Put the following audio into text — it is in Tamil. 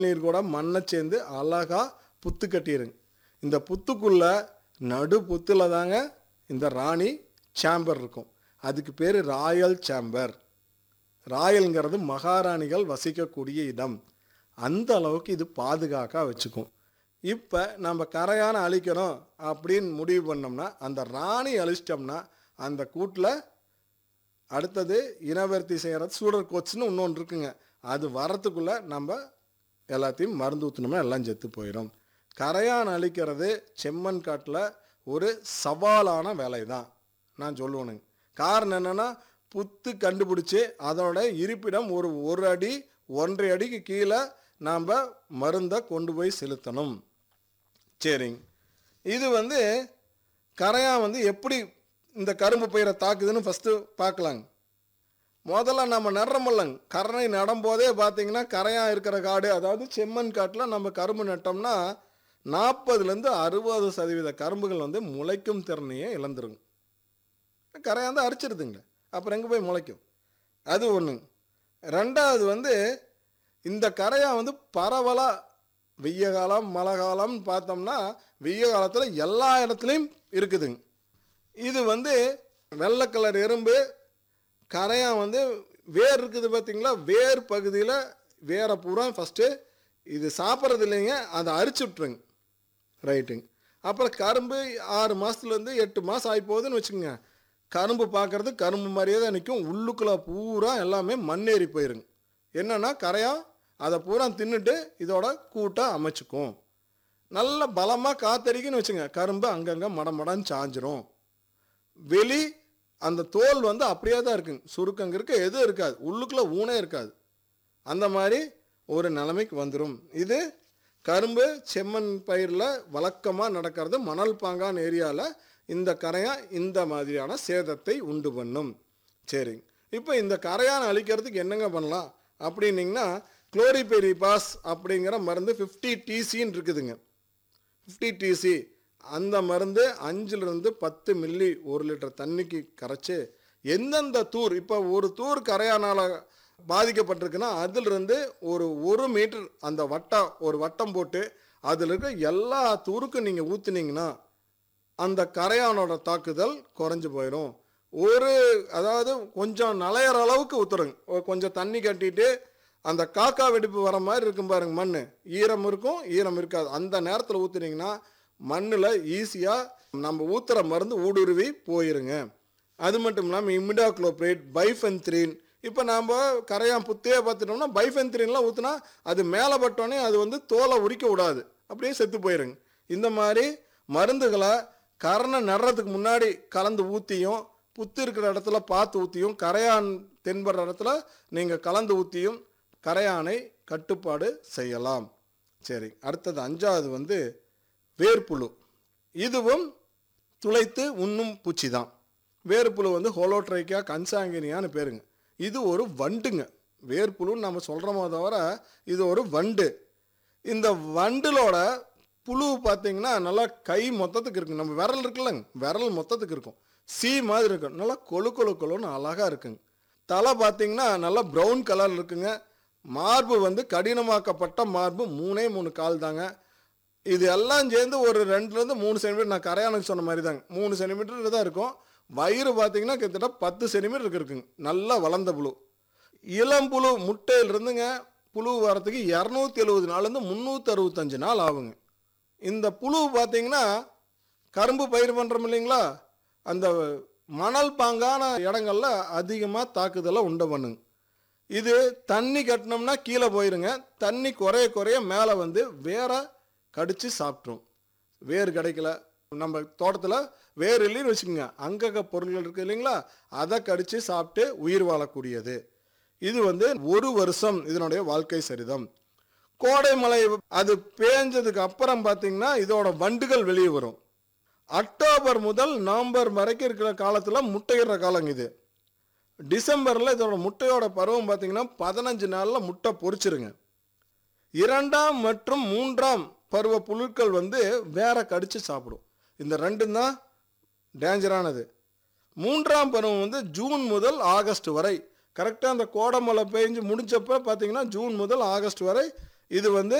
நீர் கூட மண்ணை சேர்ந்து அழகா புத்து கட்டிடுங்க இந்த புத்துக்குள்ள நடு புத்துல தாங்க இந்த ராணி சேம்பர் இருக்கும் அதுக்கு பேர் ராயல் சேம்பர் ராயல்ங்கிறது மகாராணிகள் வசிக்கக்கூடிய இடம் அந்த அளவுக்கு இது பாதுகாக்க வச்சுக்கும் இப்போ நம்ம கரையான அழிக்கணும் அப்படின்னு முடிவு பண்ணோம்னா அந்த ராணி அழிச்சிட்டோம்னா அந்த கூட்டில் அடுத்தது இனவர்த்தி செய்கிறது சூடர் கோச்சுன்னு இன்னொன்று இருக்குங்க அது வரத்துக்குள்ளே நம்ம எல்லாத்தையும் மருந்து ஊற்றினோம்னா எல்லாம் செத்து போயிடும் கரையான் அழிக்கிறது செம்மண் காட்டில் ஒரு சவாலான வேலை தான் நான் சொல்லுவேனுங்க காரணம் என்னென்னா புத்து கண்டுபிடிச்சி அதோட இருப்பிடம் ஒரு ஒரு அடி ஒன்றரை அடிக்கு கீழே நாம் மருந்தை கொண்டு போய் செலுத்தணும் சரிங்க இது வந்து கரையான் வந்து எப்படி இந்த கரும்பு பயிரை தாக்குதுன்னு ஃபஸ்ட்டு பார்க்கலாங்க முதல்ல நம்ம நடுறமில்லங்க கரணை நடும்போதே பார்த்தீங்கன்னா கரையான் இருக்கிற காடு அதாவது செம்மண் காட்டில் நம்ம கரும்பு நட்டோம்னா நாற்பதுலேருந்து அறுபது சதவீத கரும்புகள் வந்து முளைக்கும் திறனையே இழந்துருங்க கரையான் தான் அரிச்சிருதுங்களே அப்புறம் எங்கே போய் முளைக்கும் அது ஒன்றுங்க ரெண்டாவது வந்து இந்த கரையான் வந்து பரவலாக வெய்ய காலம் மழை காலம்னு பார்த்தோம்னா வெய்ய காலத்தில் எல்லா இடத்துலையும் இருக்குதுங்க இது வந்து வெள்ளை கலர் எறும்பு கரையான் வந்து வேர் இருக்குது பார்த்தீங்களா வேர் பகுதியில் வேரை பூரா ஃபஸ்ட்டு இது சாப்பிட்றது இல்லைங்க அதை அரிச்சு விட்ருங்க ரைட்டுங்க அப்புறம் கரும்பு ஆறு மாதத்துலேருந்து எட்டு மாதம் ஆகி போகுதுன்னு வச்சுக்கோங்க கரும்பு பார்க்குறது கரும்பு மாதிரியே தான் நிற்கும் உள்ளுக்குள்ளே பூரா எல்லாமே மண்ணேறி போயிருங்க என்னென்னா கரையான் அதை பூரா தின்னுட்டு இதோட கூட்டை அமைச்சுக்கும் நல்ல பலமாக காத்தடிக்குன்னு வச்சுங்க கரும்பு அங்கங்கே மடமடன்னு சாஞ்சிரும் வெளி அந்த தோல் வந்து அப்படியே தான் இருக்குங்க சுருக்கங்க இருக்க எதுவும் இருக்காது உள்ளுக்குள்ளே ஊனே இருக்காது அந்த மாதிரி ஒரு நிலைமைக்கு வந்துடும் இது கரும்பு செம்மண் பயிரில் வழக்கமாக நடக்கிறது மணல் பாங்கான ஏரியாவில் இந்த கரையான் இந்த மாதிரியான சேதத்தை உண்டு பண்ணும் சரிங்க இப்போ இந்த கரையான் அழிக்கிறதுக்கு என்னங்க பண்ணலாம் அப்படின்னீங்கன்னா குளோரிபெரிபாஸ் அப்படிங்கிற மருந்து ஃபிஃப்டி டிசின்னு இருக்குதுங்க ஃபிஃப்டி டிசி அந்த மருந்து அஞ்சுலேருந்து பத்து மில்லி ஒரு லிட்டர் தண்ணிக்கு கரைச்சி எந்தெந்த தூர் இப்போ ஒரு தூர் கரையானால் பாதிக்கப்பட்டிருக்குன்னா அதிலிருந்து ஒரு ஒரு மீட்டர் அந்த வட்டம் ஒரு வட்டம் போட்டு அதில் இருக்க எல்லா தூருக்கும் நீங்கள் ஊற்றுனீங்கன்னா அந்த கரையானோட தாக்குதல் குறைஞ்சு போயிடும் ஒரு அதாவது கொஞ்சம் நலையிற அளவுக்கு ஊற்றுறங்க ஒரு கொஞ்சம் தண்ணி கட்டிட்டு அந்த காக்கா வெடிப்பு வர மாதிரி இருக்கும் பாருங்க மண் ஈரம் இருக்கும் ஈரம் இருக்காது அந்த நேரத்தில் ஊற்றுனீங்கன்னா மண்ணில் ஈஸியாக நம்ம ஊற்றுற மருந்து ஊடுருவி போயிருங்க அது மட்டும் இல்லாமல் இமிடாக்ளோப்ரேட் பைஃபென்த்ரீன் இப்போ நாம் கரையான் புத்தையே பார்த்துட்டோம்னா பைஃபென்த்ரீன்லாம் ஊற்றுனா அது மேலே பட்டோன்னே அது வந்து தோலை உரிக்க விடாது அப்படியே செத்து போயிருங்க இந்த மாதிரி மருந்துகளை கரணை நடுறதுக்கு முன்னாடி கலந்து ஊற்றியும் புத்து இருக்கிற இடத்துல பார்த்து ஊற்றியும் கரையான் தென்படுற இடத்துல நீங்கள் கலந்து ஊற்றியும் கரையானை கட்டுப்பாடு செய்யலாம் சரி அடுத்தது அஞ்சாவது வந்து வேர்ப்புழு இதுவும் துளைத்து உண்ணும் பூச்சி தான் வேர்ப்புழு வந்து ஹோலோட்ரைக்கா கன்சாங்கினியான்னு பேருங்க இது ஒரு வண்டுங்க வேர்ப்புழுன்னு நம்ம சொல்கிறோமோ தவிர இது ஒரு வண்டு இந்த வண்டுலோட புழு பார்த்தீங்கன்னா நல்லா கை மொத்தத்துக்கு இருக்கும் நம்ம விரல் இருக்குல்லங்க விரல் மொத்தத்துக்கு இருக்கும் சீ மாதிரி இருக்கும் நல்லா கொழு கொழு கொழுன்னு அழகாக இருக்குங்க தலை பார்த்தீங்கன்னா நல்லா ப்ரௌன் கலர் இருக்குங்க மார்பு வந்து கடினமாக்கப்பட்ட மார்பு மூணே மூணு கால் தாங்க இது எல்லாம் சேர்ந்து ஒரு ரெண்டுலேருந்து மூணு சென்டிமீட்டர் நான் கரையானுக்கு சொன்ன மாதிரி தாங்க மூணு சென்டிமீட்டர் தான் இருக்கும் வயிறு பார்த்தீங்கன்னா கிட்டத்தட்ட பத்து சென்டிமீட்டர் இருக்குங்க நல்லா வளர்ந்த புழு இளம் புழு முட்டையிலிருந்துங்க புழு வரத்துக்கு இரநூத்தி எழுபது நாள்லேருந்து முந்நூற்றி அறுபத்தஞ்சு நாள் ஆகுங்க இந்த புழு பார்த்தீங்கன்னா கரும்பு பயிர் பண்ணுறோம் இல்லைங்களா அந்த மணல் பாங்கான இடங்கள்ல அதிகமாக தாக்குதலை உண்டு பண்ணுங்க இது தண்ணி கட்டினோம்னா கீழே போயிருங்க தண்ணி குறைய குறைய மேலே வந்து வேற கடிச்சு சாப்பிட்ரும் வேர் கிடைக்கல நம்ம தோட்டத்தில் வேர் இல்லைன்னு வச்சுக்கோங்க அங்கக பொருள்கள் இருக்குது இல்லைங்களா அதை கடிச்சு சாப்பிட்டு உயிர் வாழக்கூடியது இது வந்து ஒரு வருஷம் இதனுடைய வாழ்க்கை சரிதம் கோடை மழை அது பேஞ்சதுக்கு அப்புறம் பார்த்தீங்கன்னா இதோட வண்டுகள் வெளியே வரும் அக்டோபர் முதல் நவம்பர் வரைக்கும் இருக்கிற காலத்தில் முட்டையிடுற காலங்க இது டிசம்பரில் இதோட முட்டையோட பருவம் பார்த்தீங்கன்னா பதினஞ்சு நாளில் முட்டை பொரிச்சிருங்க இரண்டாம் மற்றும் மூன்றாம் பருவ புழுக்கள் வந்து வேற கடிச்சு சாப்பிடும் இந்த ரெண்டும் தான் டேஞ்சரானது மூன்றாம் பருவம் வந்து ஜூன் முதல் ஆகஸ்ட் வரை கரெக்டாக அந்த கோடை மழை பெஞ்சு முடிஞ்சப்ப பார்த்தீங்கன்னா ஜூன் முதல் ஆகஸ்ட் வரை இது வந்து